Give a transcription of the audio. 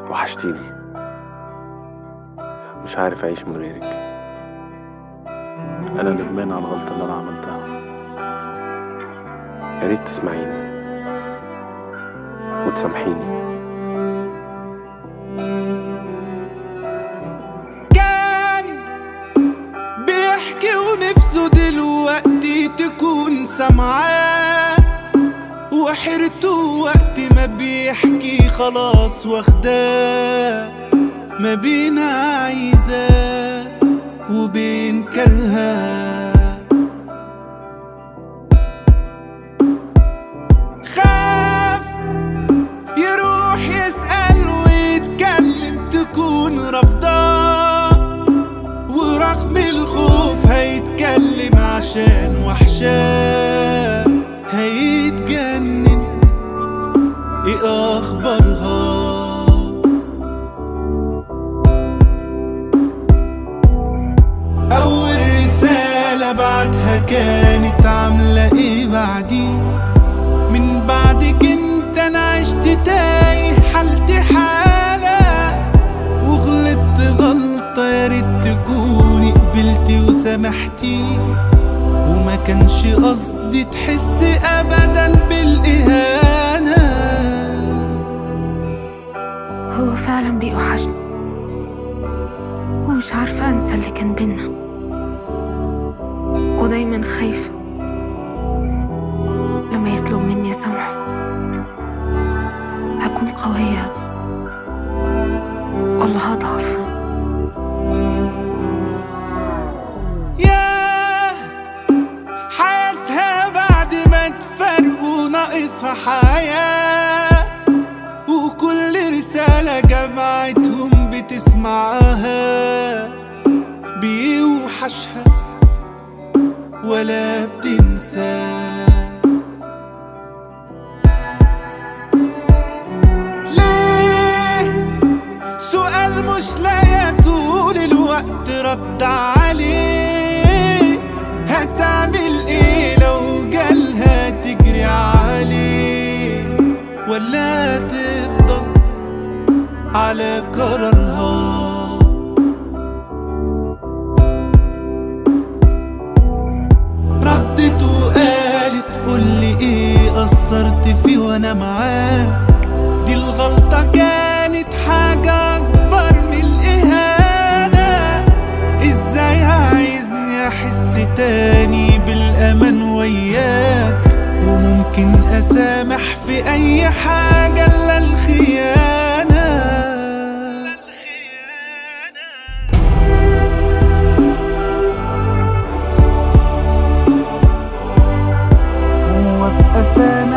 وحشتيني مش عارف أعيش من غيرك أنا ندمان على الغلطة اللي أنا عملتها يا ريت تسمعيني وتسامحيني كان بيحكي ونفسه دلوقتي تكون سمعاه وحيرته وقت ما بيحكي خلاص واخداه ما بين عايزاه وبين كرهاه خاف يروح يسأل ويتكلم تكون رفضاه ورغم الخوف هيتكلم عشان وحشاه هيتجنن ايه اخبارها اول رسالة بعتها كانت عاملة ايه بعدي من بعدك انت انا عشت تايه حالتي حالة وغلطت غلطة يا ريت تكوني قبلتي وسامحتي وما كانش قصدي تحسي ابدا بالاهانة هو فعلا بيوحشني ومش عارفة أنسى اللي كان بينا ودايما خايفة لما يطلب مني أسامحه هكون قوية ولا هضعف ياه حياتها بعد ما تفرقوا ناقصها حياة وكل رسالة جمعتهم بتسمعها بيوحشها ولا بتنساه ليه سؤال مش لاقي طول الوقت رد عليه هتعمل ايه لو جالها تجري عليه ولا تفضل على قرارها ردت وقالت قولي ايه قصرت فيه وانا معاك دي الغلطة كانت حاجة أكبر من الإهانة إزاي عايزني أحس تاني بالأمان وياك وممكن أسامح في أي حاجة إلا الخيانة موافقة سامح